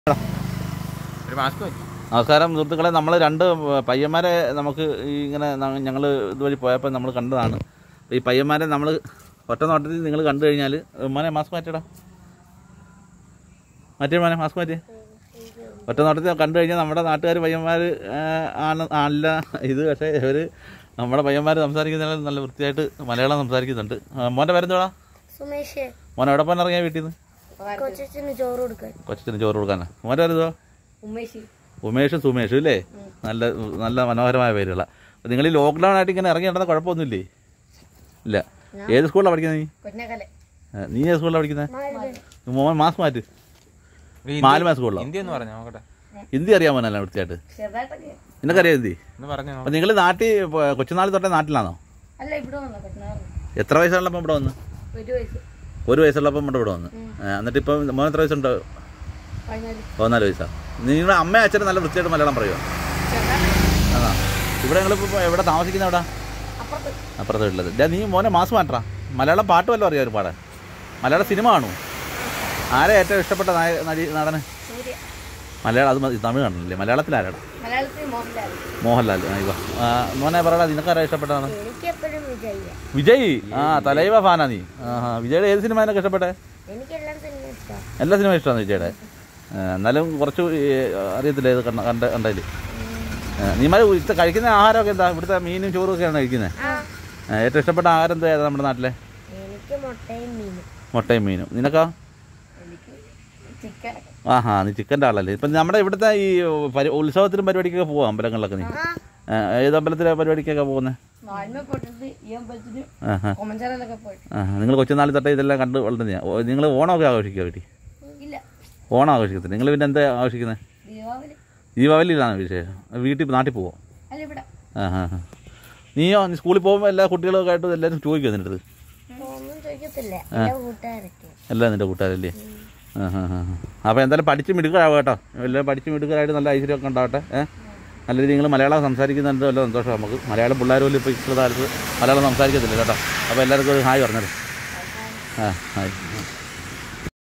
ഒരു മാസ്ക് വെച്ചു നമസ്കാരം സുഹൃത്തുക്കളെ നമ്മൾ രണ്ട് പയ്യന്മാരെ നമുക്ക് ഈ ഇങ്ങനെ ഞങ്ങൾ ഇതുവഴി പോയപ്പോൾ നമ്മൾ കണ്ടതാണ് ഈ പയ്യന്മാരെ നമ്മൾ ഒറ്റ നോട്ടത്തിൽ നിങ്ങൾ കണ്ടു കഴിഞ്ഞാൽ മോനെ മാസ്ക് മാറ്റടാ മാറ്റിയ മോനെ മാസ്ക് മാറ്റിയേ ഒറ്റ നോട്ടത്തിൽ കണ്ടു കഴിഞ്ഞാൽ നമ്മുടെ നാട്ടുകാർ പയ്യന്മാർ ആണ് അല്ല ഇത് പക്ഷേ ഇവർ നമ്മുടെ പയ്യന്മാർ സംസാരിക്കുന്നതിനാൽ നല്ല വൃത്തിയായിട്ട് മലയാളം സംസാരിക്കുന്നുണ്ട് ആ, മോൻ്റെ പേരെന്തോടാ സുമേഷ് മോൻ എവിടെ പോകാൻ ഇറങ്ങിയ വീട്ടിൽ നിന്ന് കൊച്ചിന് ചോറ് കൊടുക്കാൻ കൊച്ചിന് ചോറ് കൊടുക്കാനാ മോൻ്റെ പേരെന്തോ ഉമേഷ് ഉമേഷും സുമേഷും ഇല്ലേ നല്ല നല്ല മനോഹരമായ പേരുള്ള നിങ്ങൾ ഈ ലോക്ക്ഡൗൺ ആയിട്ട് ഇങ്ങനെ ഇറങ്ങി നടന്ന കുഴപ്പമൊന്നുമില്ലേ ഇല്ല ഏത് സ്കൂളിലാണ് പഠിക്കുന്നത് നീ കൊച്ചിനകലെ ഏ, നീ ഏത് സ്കൂളിലാണ് പഠിക്കുന്നത് മോൻ മാസ് മാറ്റ് മാലുമ സ്കൂളിലോ ഹിന്ദി എന്ന് പറഞ്ഞു നോക്കട്ടെ ഹിന്ദി അറിയാൻ മോനല്ല വൃത്തിയായിട്ട് ചെറുതായിട്ടൊക്കെ നിനക്കറിയാം ഹിന്ദി എന്ന് പറഞ്ഞു അപ്പം നിങ്ങൾ നാട്ടിൽ പ- കൊച്ചുനാൾ തൊട്ടേ നാട്ടിലാണോ അല്ല ഇവിടെ വന്നു കൊച്ചിനാറ് എത്ര വയസ്സുള്ളപ്പം ഇവിടെ വന്ന് ഒരു വയസ്സ് ഒരു വയസ്സുള്ളപ്പം ഇവിടെ ഇവിടെ വന്ന് ഏ, എന്നിട്ട് ഇപ്പം മോൻ എത്ര വയസ്സുണ്ട് പതിനാല് പതിനാല് വയസ്സാണ് നിങ്ങളുടെ അമ്മയും അച്ഛനും നല്ല വൃത്തിയായിട്ട് മലയാളം പറയുമോ ചെറുതായിട്ട് ആ ഇവിടെ നിങ്ങളിപ്പോൾ എവിടെ താമസിക്കുന്ന എവിടെ അപ്പുറത്ത് അപ്പുറത്തെ വീട്ടിലത് ഡാ നീ മോനെ മാസ് മാറ്റാ മലയാളം പാട്ട് വല്ലതും അറിയാം ഒരു പാടാൻ മലയാള സിനിമ കാണൂ ആരെ ഏറ്റവും ഇഷ്ടപ്പെട്ട നായ നടി നടന് സൂര്യ മലയാളം അത് മതി, തമിഴ് കാണുന്നില്ലേ മലയാളത്തിൽ ആരാണ് മലയാളത്തിൽ മോഹൻലാൽ മോഹൻലാൽ ആ, ഇവ ആ, മോനെ പറയടാ നിനക്കാരാ ഇഷ്ടപ്പെട്ടതാണ് എനിക്ക് എപ്പോഴും വിജയ വിജയ് ആ തലൈവ ഫാനാ നീ ആ ആ, വിജയുടെ ഏത് സിനിമ നിനക്ക് ഇഷ്ടപ്പെട്ടെ എനിക്കെല്ലാം തന്നെ ഇഷ്ടം എല്ലാ സിനിമയും ഇഷ്ടമാണ് വിജയുടെ ആ, എന്നാലും കുറച്ച് ഈ, അറിയത്തില്ല ഇത് കണ്ട കണ്ട കണ്ടതിൽ നീ മല ഇവിടുത്തെ കഴിക്കുന്ന ആഹാരമൊക്കെ എന്താ ഇവിടുത്തെ മീനും ചോറും ഒക്കെയാണ് കഴിക്കുന്നത് ആ ഏറ്റവും ഇഷ്ടപ്പെട്ട ആഹാരം എന്താ ഏതാ നമ്മുടെ നാട്ടിലെ എനിക്ക് മുട്ടയും മീനും മുട്ടയും മീനും നിനക്കോ എനിക്ക് ചിക്കൻ ആഹാ നീ ചിക്കൻ്റെ ആളല്ലേ ഇപ്പം നമ്മുടെ ഇവിടുത്തെ ഈ പരി- ഉത്സവത്തിനും പരിപാടിക്കൊക്കെ പോവാം അമ്പലങ്ങളിലൊക്കെ നീ ആ ആ, ഏത് അമ്പലത്തിലെ പരിപാടിക്കൊക്കെ പോകുന്നത് നാലിമ പോയിട്ട് ഈ അമ്പലത്തിന് ആഹാ കൊമഞ്ചാറിലൊക്കെ പോയിട്ട് ആഹാ നിങ്ങൾ കൊച്ചുനാളിൽ തൊട്ടേ ഇതെല്ലാം കണ്ട് വളർന്നതാ നിങ്ങൾ ഓണമൊക്കെ ആഘോഷിക്കുക വീട്ടിൽ ഇല്ല ഓണം ആഘോഷിക്കത്തില്ല നിങ്ങൾ പിന്നെ എന്താ ആഘോഷിക്കുന്നത് ദീപാവലി ദീപാവലിയിലാണ് വിശേഷം വീട്ടിൽ നാട്ടിൽ പോവോ അല്ല ഇവിടെ ആഹാ ഹാ നീയോ നീ സ്കൂളിൽ പോകുമ്പോൾ എല്ലാ കുട്ടികളൊക്കെ ആയിട്ട് എല്ലാവരും ചോദിക്കുമോ നിൻ്റെ അടുത്ത് ഒന്നും ചോദിക്കത്തില്ല എന്റെ കൂട്ടുകാരൊക്കെ എല്ലാം നിൻ്റെ കൂട്ടുകാരല്ലേ ആ ഹാ ഹാ അപ്പോൾ എന്തായാലും പഠിച്ച് മിടുക്കരാവും കേട്ടോ എല്ലാം പഠിച്ച് മിടുക്കരായിട്ട് നല്ല ഐശ്വര്യമൊക്കെ ഉണ്ടാവട്ടെ ഏഹ് നല്ല രീതിയിൽ നിങ്ങൾ മലയാളം സംസാരിക്കുന്നുണ്ട് വല്ല സന്തോഷം നമുക്ക് മലയാളം പിള്ളേർ പോലും ഇപ്പോൾ ഇപ്പോഴത്തെ കാലത്ത് മലയാളം സംസാരിക്കത്തില്ല കേട്ടോ അപ്പോൾ എല്ലാവർക്കും ഒരു ഹായ് പറഞ്ഞത് ആ ഹായ്